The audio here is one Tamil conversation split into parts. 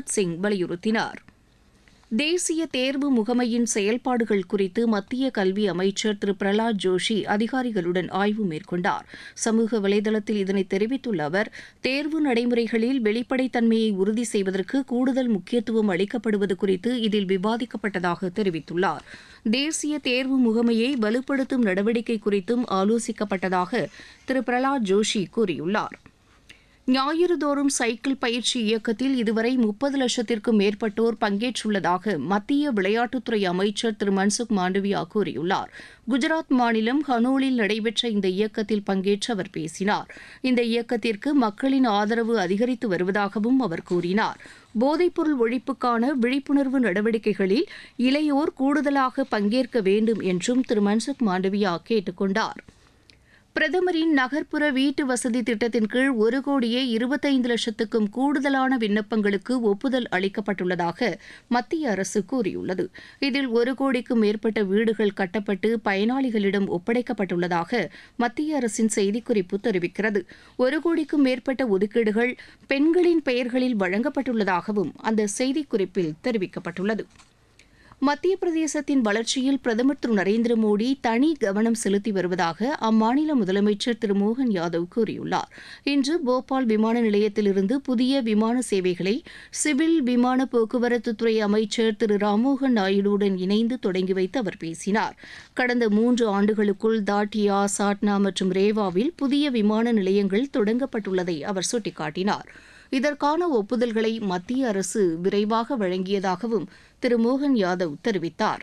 ராஜ்நாத் சிங் வலியுறுத்தினார் தேசிய தேர்வு முகமையின் செயல்பாடுகள் குறித்து மத்திய கல்வி அமைச்சர் திரு பிரலாத் ஜோஷி அதிகாரிகளுடன் ஆய்வு மேற்கொண்டார் சமூக வலைதளத்தில் இதனை தெரிவித்துள்ள அவர் தேர்வு நடைமுறைகளில் வெளிப்படைத்தன்மையை உறுதி செய்வதற்கு கூடுதல் முக்கியத்துவம் அளிக்கப்படுவது குறித்து இதில் விவாதிக்கப்பட்டதாக தெரிவித்துள்ளார் தேசிய தேர்வு முகமையை வலுப்படுத்தும் நடவடிக்கை குறித்தும் ஆலோசிக்கப்பட்டதாக திரு பிரலாத் ஜோஷி கூறியுள்ளார் ஞாயிறுதோறும் சைக்கிள் பயிற்சி இயக்கத்தில் இதுவரை முப்பது லட்சத்திற்கும் மேற்பட்டோர் பங்கேற்றுள்ளதாக மத்திய விளையாட்டுத்துறை அமைச்சர் திரு மன்சுக் மாண்டவியா கூறியுள்ளார் குஜராத் மாநிலம் ஹனோலில் நடைபெற்ற இந்த இயக்கத்தில் பங்கேற்று அவர் பேசினார் இந்த இயக்கத்திற்கு மக்களின் ஆதரவு அதிகரித்து வருவதாகவும் அவர் கூறினார் போதைப்பொருள் ஒழிப்புக்கான விழிப்புணர்வு நடவடிக்கைகளில் இளையோர் கூடுதலாக பங்கேற்க வேண்டும் என்றும் திரு மன்சுக் மாண்டவியா கேட்டுக் கொண்டார் பிரதமரின் நகர்ப்புற வீட்டு வசதி திட்டத்தின் கீழ் ஒரு கோடியே இருபத்தைந்து லட்சத்துக்கும் கூடுதலான விண்ணப்பங்களுக்கு ஒப்புதல் அளிக்கப்பட்டுள்ளதாக மத்திய அரசு கூறியுள்ளது இதில் ஒரு கோடிக்கும் மேற்பட்ட வீடுகள் கட்டப்பட்டு பயனாளிகளிடம் ஒப்படைக்கப்பட்டுள்ளதாக மத்திய அரசின் செய்திக்குறிப்பு தெரிவிக்கிறது ஒரு கோடிக்கும் மேற்பட்ட ஒதுக்கீடுகள் பெண்களின் பெயர்களில் வழங்கப்பட்டுள்ளதாகவும் அந்த செய்திக்குறிப்பில் தெரிவிக்கப்பட்டுள்ளது மத்திய பிரதேசத்தின் வளர்ச்சியில் பிரதமர் திரு நரேந்திர மோடி தனி கவனம் செலுத்தி வருவதாக அம்மாநில முதலமைச்சர் திரு மோகன் யாதவ் கூறியுள்ளார் இன்று போபால் விமான நிலையத்திலிருந்து புதிய விமான சேவைகளை சிவில் விமான போக்குவரத்துத்துறை அமைச்சர் திரு ராம்மோகன் நாயுடுவுடன் இணைந்து தொடங்கி வைத்து அவர் பேசினார் கடந்த மூன்று ஆண்டுகளுக்குள் தாட்டியா சாட்னா மற்றும் ரேவாவில் புதிய விமான நிலையங்கள் தொடங்கப்பட்டுள்ளதை அவர் சுட்டிக்காட்டினார் இதற்கான ஒப்புதல்களை மத்திய அரசு விரைவாக வழங்கியதாகவும் திரு மோகன் யாதவ் தெரிவித்தார்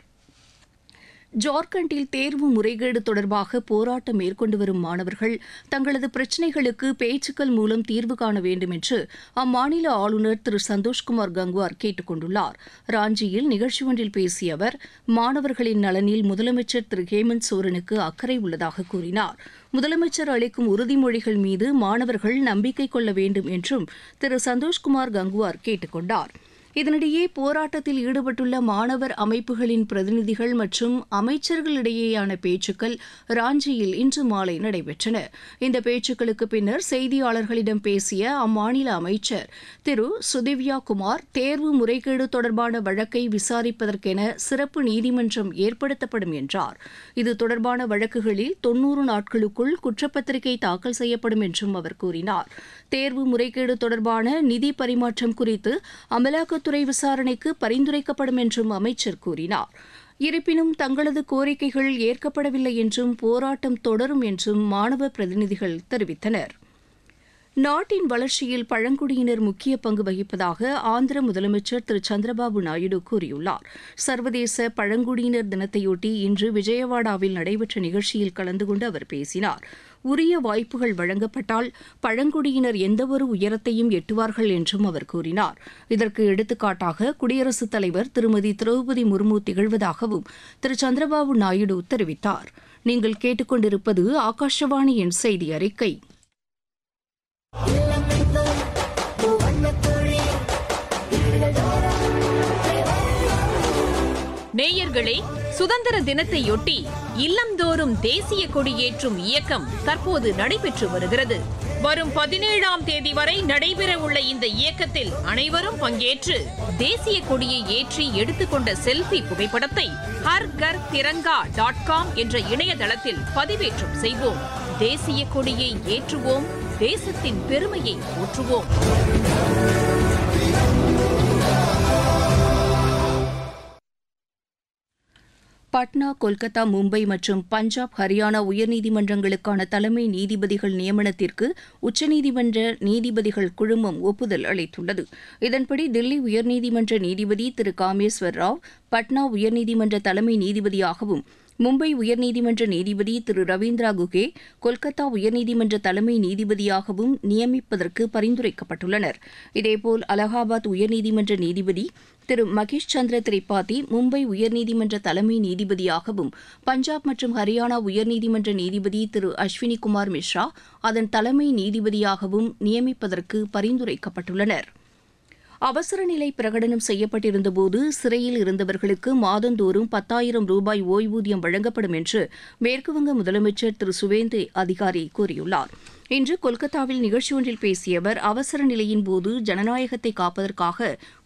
ஜார்க்கண்டில் தேர்வு முறைகேடு தொடர்பாக போராட்டம் மேற்கொண்டு வரும் மாணவர்கள் தங்களது பிரச்சினைகளுக்கு பேச்சுக்கள் மூலம் தீர்வு காண வேண்டும் என்று அம்மாநில ஆளுநர் திரு சந்தோஷ்குமார் கங்குவார் கேட்டுக் கொண்டுள்ளார் ராஞ்சியில் நிகழ்ச்சி ஒன்றில் பேசிய அவர் மாணவர்களின் நலனில் முதலமைச்சர் திரு ஹேமந்த் சோரனுக்கு அக்கறை உள்ளதாக கூறினார் முதலமைச்சர் அளிக்கும் உறுதிமொழிகள் மீது மாணவர்கள் நம்பிக்கை கொள்ள வேண்டும் என்றும் திரு சந்தோஷ்குமார் கங்குவார் கேட்டுக் கொண்டார் இதனிடையே போராட்டத்தில் ஈடுபட்டுள்ள மாணவர் அமைப்புகளின் பிரதிநிதிகள் மற்றும் அமைச்சர்களிடையேயான பேச்சுக்கள் ராஞ்சியில் இன்று மாலை நடைபெற்றன இந்த பேச்சுக்களுக்கு பின்னர் செய்தியாளர்களிடம் பேசிய அம்மாநில அமைச்சர் திரு சுதிவ்யா குமார் தேர்வு முறைகேடு தொடர்பான வழக்கை விசாரிப்பதற்கென சிறப்பு நீதிமன்றம் ஏற்படுத்தப்படும் என்றார் இது தொடர்பான வழக்குகளில் தொன்னூறு நாட்களுக்குள் குற்றப்பத்திரிகை தாக்கல் செய்யப்படும் என்றும் அவர் கூறினார் தேர்வு முறைகேடு தொடர்பான நிதி பரிமாற்றம் குறித்து அமலாக்க அமலாக்கத்துறை விசாரணைக்கு பரிந்துரைக்கப்படும் என்றும் அமைச்சர் கூறினார் இருப்பினும் தங்களது கோரிக்கைகள் ஏற்கப்படவில்லை என்றும் போராட்டம் தொடரும் என்றும் மாணவ பிரதிநிதிகள் தெரிவித்தனர் நாட்டின் வளர்ச்சியில் பழங்குடியினர் முக்கிய பங்கு வகிப்பதாக ஆந்திர முதலமைச்சர் திரு சந்திரபாபு நாயுடு கூறியுள்ளார் சர்வதேச பழங்குடியினர் தினத்தையொட்டி இன்று விஜயவாடாவில் நடைபெற்ற நிகழ்ச்சியில் கலந்து கொண்டு அவர் பேசினார் உரிய வாய்ப்புகள் வழங்கப்பட்டால் பழங்குடியினர் எந்தவொரு உயரத்தையும் எட்டுவார்கள் என்றும் அவர் கூறினார் இதற்கு எடுத்துக்காட்டாக குடியரசுத் தலைவர் திருமதி திரௌபதி முர்மு திகழ்வதாகவும் திரு சந்திரபாபு நாயுடு தெரிவித்தார் நீங்கள் கேட்டுக்கொண்டிருப்பது ஆகாஷவாணியின் செய்தி அறிக்கை நேயர்களே சுதந்திர தினத்தையொட்டி இல்லந்தோறும் தேசிய கொடியேற்றும் இயக்கம் தற்போது நடைபெற்று வருகிறது வரும் பதினேழாம் தேதி வரை நடைபெற உள்ள இந்த இயக்கத்தில் அனைவரும் பங்கேற்று தேசிய கொடியை ஏற்றி எடுத்துக்கொண்ட செல்ஃபி புகைப்படத்தை ஹர் கர் திரங்கா டாட் காம் என்ற இணையதளத்தில் பதிவேற்றம் செய்வோம் தேசிய கொடியை ஏற்றுவோம் தேசத்தின் பெருமையை போற்றுவோம் பாட்னா கொல்கத்தா மும்பை மற்றும் பஞ்சாப் ஹரியானா உயர்நீதிமன்றங்களுக்கான தலைமை நீதிபதிகள் நியமனத்திற்கு உச்சநீதிமன்ற நீதிபதிகள் குழுமம் ஒப்புதல் அளித்துள்ளது இதன்படி தில்லி உயர்நீதிமன்ற நீதிபதி திரு காமேஸ்வர் ராவ் பட்னா உயர்நீதிமன்ற தலைமை நீதிபதியாகவும் மும்பை உயர்நீதிமன்ற நீதிபதி திரு ரவீந்திரா குகே கொல்கத்தா உயர்நீதிமன்ற தலைமை நீதிபதியாகவும் நியமிப்பதற்கு பரிந்துரைக்கப்பட்டுள்ளனர் இதேபோல் அலகாபாத் உயர்நீதிமன்ற நீதிபதி திரு மகேஷ் சந்திர திரிபாதி மும்பை உயர்நீதிமன்ற தலைமை நீதிபதியாகவும் பஞ்சாப் மற்றும் ஹரியானா உயர்நீதிமன்ற நீதிபதி திரு அஸ்வினி குமார் மிஸ்ரா அதன் தலைமை நீதிபதியாகவும் நியமிப்பதற்கு பரிந்துரைக்கப்பட்டுள்ளனா் அவசர நிலை பிரகடனம் செய்யப்பட்டிருந்தபோது சிறையில் இருந்தவர்களுக்கு மாதந்தோறும் பத்தாயிரம் ரூபாய் ஓய்வூதியம் வழங்கப்படும் என்று மேற்குவங்க முதலமைச்சர் திரு சுவேந்து அதிகாரி கூறியுள்ளார் இன்று கொல்கத்தாவில் நிகழ்ச்சி ஒன்றில் பேசிய அவர் அவசர நிலையின் போது ஜனநாயகத்தை காப்பதற்காக